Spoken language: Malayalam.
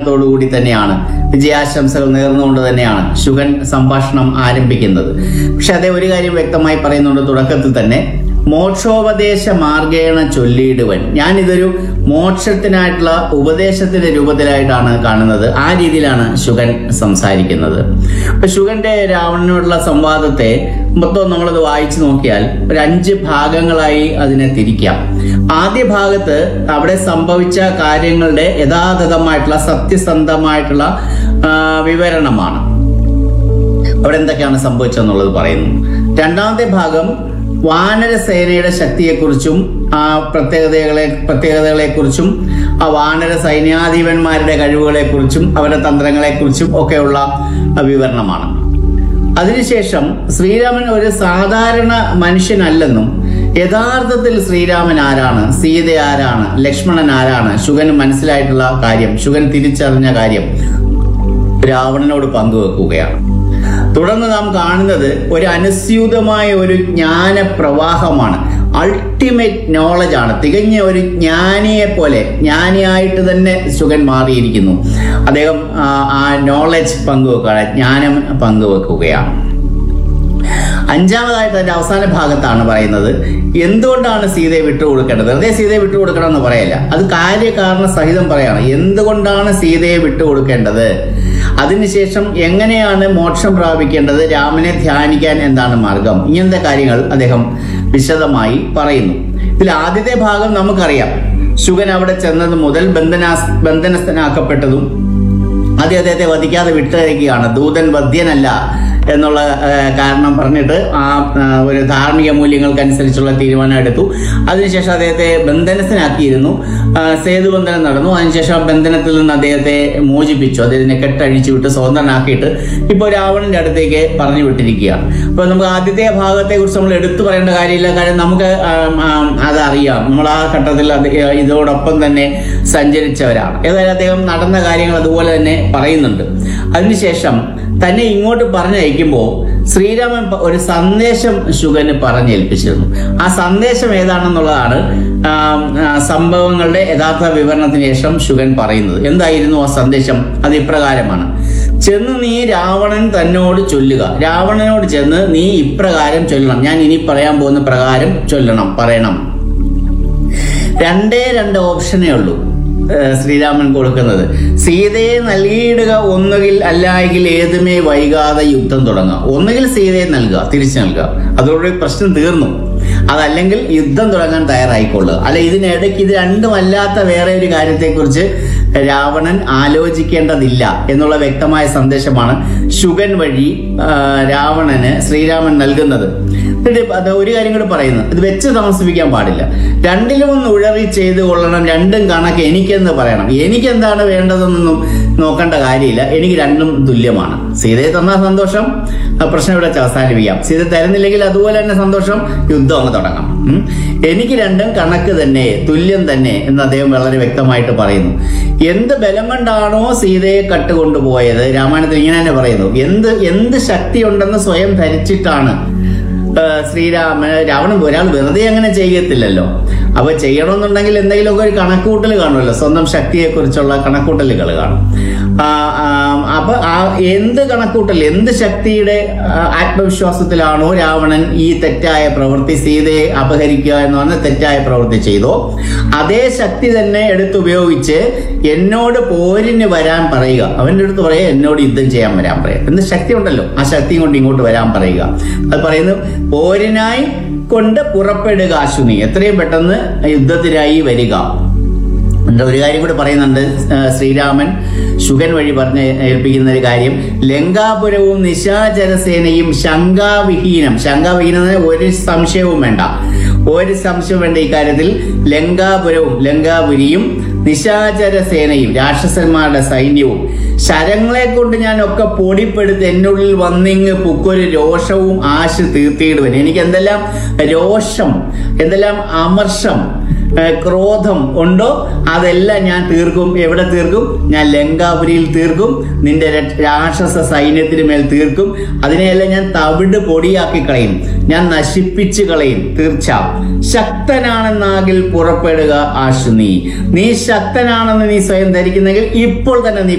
സമാധാനത്തോടു കൂടി തന്നെയാണ് വിജയാശംസകൾ നേർന്നുകൊണ്ട് തന്നെയാണ് ശുഗൻ സംഭാഷണം ആരംഭിക്കുന്നത് പക്ഷെ അതേ ഒരു കാര്യം വ്യക്തമായി പറയുന്നുണ്ട് തുടക്കത്തിൽ തന്നെ മോക്ഷോപദേശ മാർഗേണ ചൊല്ലിയിടുവൻ ഞാനിതൊരു മോക്ഷത്തിനായിട്ടുള്ള ഉപദേശത്തിന്റെ രൂപത്തിലായിട്ടാണ് കാണുന്നത് ആ രീതിയിലാണ് ശുഗൻ സംസാരിക്കുന്നത് അപ്പൊ ശുഗന്റെ രാവണനോടുള്ള സംവാദത്തെ മൊത്തം നമ്മളത് വായിച്ചു നോക്കിയാൽ ഒരു അഞ്ച് ഭാഗങ്ങളായി അതിനെ തിരിക്കാം ആദ്യ ഭാഗത്ത് അവിടെ സംഭവിച്ച കാര്യങ്ങളുടെ യഥാതഥമായിട്ടുള്ള സത്യസന്ധമായിട്ടുള്ള ആ, വിവരണമാണ് അവിടെ എന്തൊക്കെയാണ് സംഭവിച്ചതെന്നുള്ളത് പറയുന്നു രണ്ടാമത്തെ ഭാഗം വാനരസേനയുടെ ശക്തിയെക്കുറിച്ചും ആ പ്രത്യേകതകളെ പ്രത്യേകതകളെക്കുറിച്ചും ആ വാനര സൈന്യാധിപന്മാരുടെ കഴിവുകളെക്കുറിച്ചും അവരുടെ തന്ത്രങ്ങളെക്കുറിച്ചും ഒക്കെയുള്ള ആ, വിവരണമാണ് അതിനുശേഷം ശ്രീരാമൻ ഒരു സാധാരണ മനുഷ്യനല്ലെന്നും യഥാർത്ഥത്തിൽ ശ്രീരാമൻ ആരാണ് സീത ആരാണ് ലക്ഷ്മണൻ ആരാണ് ശുഗന് മനസ്സിലായിട്ടുള്ള കാര്യം ശുഗൻ തിരിച്ചറിഞ്ഞ കാര്യം രാവണനോട് പങ്കുവെക്കുകയാണ് തുടർന്ന് നാം കാണുന്നത് ഒരു അനുസ്യൂതമായ ഒരു ജ്ഞാന പ്രവാഹമാണ് അൾട്ടിമേറ്റ് നോളജ് ആണ് തികഞ്ഞ ഒരു ജ്ഞാനിയെ പോലെ ജ്ഞാനിയായിട്ട് തന്നെ സുഖൻ മാറിയിരിക്കുന്നു അദ്ദേഹം ആ, ആ നോളജ് പങ്കുവെക്കുകയാണ് ജ്ഞാനം പങ്കുവെക്കുകയാണ് അഞ്ചാമതായിട്ട് അതിന്റെ അവസാന ഭാഗത്താണ് പറയുന്നത് എന്തുകൊണ്ടാണ് സീതയെ വിട്ടുകൊടുക്കേണ്ടത് വെറുതെ സീതയെ വിട്ടുകൊടുക്കണം എന്ന് പറയല്ല അത് കാര്യകാരണ സഹിതം പറയാണ് എന്തുകൊണ്ടാണ് സീതയെ വിട്ടുകൊടുക്കേണ്ടത് അതിനുശേഷം എങ്ങനെയാണ് മോക്ഷം പ്രാപിക്കേണ്ടത് രാമനെ ധ്യാനിക്കാൻ എന്താണ് മാർഗം ഇങ്ങനത്തെ കാര്യങ്ങൾ അദ്ദേഹം വിശദമായി പറയുന്നു ഇതിൽ ആദ്യത്തെ ഭാഗം നമുക്കറിയാം ശുഗൻ അവിടെ ചെന്നത് മുതൽ ബന്ധനാസ് ബന്ധനസ്ഥനാക്കപ്പെട്ടതും ആദ്യം അദ്ദേഹത്തെ വധിക്കാതെ വിട്ടയക്കുകയാണ് ദൂതൻ വധ്യനല്ല എന്നുള്ള ആ, കാരണം പറഞ്ഞിട്ട് ആ ആ, ഒരു ധാർമ്മിക മൂല്യങ്ങൾക്കനുസരിച്ചുള്ള തീരുമാനം എടുത്തു അതിനുശേഷം അദ്ദേഹത്തെ ബന്ധനസ്ഥനാക്കിയിരുന്നു ആ, സേതുബന്ധനം നടന്നു അതിനുശേഷം ആ ബന്ധനത്തിൽ നിന്ന് അദ്ദേഹത്തെ മോചിപ്പിച്ചു അദ്ദേഹത്തിനെ കെട്ടഴിച്ചു വിട്ട് സ്വതന്ത്രനാക്കിയിട്ട് ഇപ്പോൾ രാവണന്റെ അടുത്തേക്ക് പറഞ്ഞു വിട്ടിരിക്കുകയാണ് അപ്പൊ നമുക്ക് ആദ്യത്തെ ഭാഗത്തെ കുറിച്ച് നമ്മൾ എടുത്തു പറയേണ്ട കാര്യമില്ല കാര്യം നമുക്ക് ആ, ആ, അതറിയാം നമ്മൾ ആ ഘട്ടത്തിൽ അത് ഇതോടൊപ്പം തന്നെ സഞ്ചരിച്ചവരാണ് ഏതായാലും അദ്ദേഹം നടന്ന കാര്യങ്ങൾ അതുപോലെ തന്നെ പറയുന്നുണ്ട് അതിനുശേഷം തന്നെ ഇങ്ങോട്ട് പറഞ്ഞയക്കുമ്പോൾ ശ്രീരാമൻ പ- ഒരു സന്ദേശം ശുഗന് പറഞ്ഞേൽപ്പിച്ചിരുന്നു ആ സന്ദേശം ഏതാണെന്നുള്ളതാണ് ആ, ആ, സംഭവങ്ങളുടെ യഥാർത്ഥ വിവരണത്തിന് ശേഷം ശുഗൻ പറയുന്നത് എന്തായിരുന്നു ആ സന്ദേശം അത് ഇപ്രകാരമാണ് ചെന്ന് നീ രാവണൻ തന്നോട് ചൊല്ലുക രാവണനോട് ചെന്ന് നീ ഇപ്രകാരം ചൊല്ലണം ഞാൻ ഇനി പറയാൻ പോകുന്ന പ്രകാരം ചൊല്ലണം പറയണം രണ്ടേ രണ്ട് ഓപ്ഷനേ ഉള്ളൂ ഏഹ് ശ്രീരാമൻ കൊടുക്കുന്നത് സീതയെ നൽകിയിടുക ഒന്നുകിൽ അല്ലായെങ്കിൽ ഏതുമേ വൈകാതെ യുദ്ധം തുടങ്ങുക ഒന്നുകിൽ സീതയെ നൽകുക തിരിച്ചു നൽകുക അതോടുകൂടി പ്രശ്നം തീർന്നു അതല്ലെങ്കിൽ യുദ്ധം തുടങ്ങാൻ തയ്യാറായിക്കൊള്ളുക അല്ല ഇതിനിടയ്ക്ക് ഇത് രണ്ടും അല്ലാത്ത വേറെ ഒരു കാര്യത്തെക്കുറിച്ച് രാവണൻ ആലോചിക്കേണ്ടതില്ല എന്നുള്ള വ്യക്തമായ സന്ദേശമാണ് ശുഗൻ വഴി ആ, രാവണന് ശ്രീരാമൻ നൽകുന്നത് എന്നിട്ട് അത് ഒരു കാര്യം കൂടി പറയുന്നു ഇത് വെച്ച് താമസിപ്പിക്കാൻ പാടില്ല രണ്ടിലും ഒന്ന് ഉഴറി ചെയ്ത് കൊള്ളണം രണ്ടും കണക്ക് എനിക്കെന്ന് പറയണം എനിക്ക് എന്താണ് വേണ്ടതെന്നൊന്നും നോക്കേണ്ട കാര്യമില്ല എനിക്ക് രണ്ടും തുല്യമാണ് സീതയെ തന്നാൽ സന്തോഷം ആ പ്രശ്നം ഇവിടെ വെച്ച് അവസാനിപ്പിക്കാം സീത തരുന്നില്ലെങ്കിൽ അതുപോലെ തന്നെ സന്തോഷം യുദ്ധം അങ്ങ് തുടങ്ങാം ഉം. എനിക്ക് രണ്ടും കണക്ക് തന്നെ തുല്യം തന്നെ എന്ന് അദ്ദേഹം വളരെ വ്യക്തമായിട്ട് പറയുന്നു എന്ത് ബലം കൊണ്ടാണോ സീതയെ കട്ടുകൊണ്ടുപോയത് രാമായണത്തിൽ ഇങ്ങനെ തന്നെ പറയുന്നു എന്ത് എന്ത് ശക്തി ഉണ്ടെന്ന് സ്വയം ധരിച്ചിട്ടാണ് ആ, ശ്രീരാമൻ രാവണൻ ഒരാൾ വെറുതെ അങ്ങനെ ചെയ്യത്തില്ലല്ലോ അപ്പൊ ചെയ്യണമെന്നുണ്ടെങ്കിൽ എന്തെങ്കിലുമൊക്കെ ഒരു കണക്കൂട്ടൽ കാണുമല്ലോ സ്വന്തം ശക്തിയെ കുറിച്ചുള്ള കണക്കൂട്ടലുകൾ കാണും ആ, ആ, അപ്പൊ ആ എന്ത് കണക്കൂട്ടൽ എന്ത് ശക്തിയുടെ ആ, ആത്മവിശ്വാസത്തിലാണോ രാവണൻ ഈ തെറ്റായ പ്രവൃത്തി സീതയെ അപഹരിക്കുക എന്ന് പറഞ്ഞ തെറ്റായ പ്രവൃത്തി ചെയ്തോ അതേ ശക്തി തന്നെ എടുത്തുപയോഗിച്ച് എന്നോട് പോരിന് വരാൻ പറയുക അവന്റെ അടുത്ത് പറയുക എന്നോട് യുദ്ധം ചെയ്യാൻ വരാൻ പറയുക എന്ത് ശക്തി ഉണ്ടല്ലോ ആ ശക്തിയും കൊണ്ട് ഇങ്ങോട്ട് വരാൻ പറയുക അത് പറയുന്നു പോരിനായി കൊണ്ട് പുറപ്പെടുക അശ്വിനി എത്രയും പെട്ടെന്ന് യുദ്ധത്തിനായി വരിക എന്നിട്ട് ഒരു കാര്യം കൂടി പറയുന്നുണ്ട് ആ, ശ്രീരാമൻ ശുഗൻ വഴി പറഞ്ഞ് ഏൽപ്പിക്കുന്ന ഒരു കാര്യം ലങ്കാപുരവും നിശാചരസേനയും ശങ്കാവിഹീനം ശങ്കാവിഹീനം എന്ന് പറഞ്ഞാൽ ഒരു സംശയവും വേണ്ട ഒരു സംശയവും വേണ്ട ഇക്കാര്യത്തിൽ ലങ്കാപുരവും ലങ്കാപുരിയും നിശാചര സേനയും രാക്ഷസന്മാരുടെ സൈന്യവും ശരങ്ങളെ കൊണ്ട് ഞാൻ ഒക്കെ പൊടിപ്പെടുത്ത് എന്നുള്ളിൽ വന്നിങ്ങ് പുക്കൊരു രോഷവും ആശ തീർത്തിയിടുവൻ എനിക്ക് എന്തെല്ലാം രോഷം എന്തെല്ലാം അമർഷം ഏഹ് ക്രോധം ഉണ്ടോ അതെല്ലാം ഞാൻ തീർക്കും എവിടെ തീർക്കും ഞാൻ ലങ്കാപുരിയിൽ തീർക്കും നിന്റെ ര- രാക്ഷസ സൈന്യത്തിന് മേൽ തീർക്കും അതിനെയെല്ലാം ഞാൻ തവിട് പൊടിയാക്കി കളയും ഞാൻ നശിപ്പിച്ച് കളയും തീർച്ച ശക്തനാണെന്നാകിൽ പുറപ്പെടുക ആശു നീ നീ ശക്തനാണെന്ന് നീ സ്വയം ധരിക്കുന്നെങ്കിൽ ഇപ്പോൾ തന്നെ നീ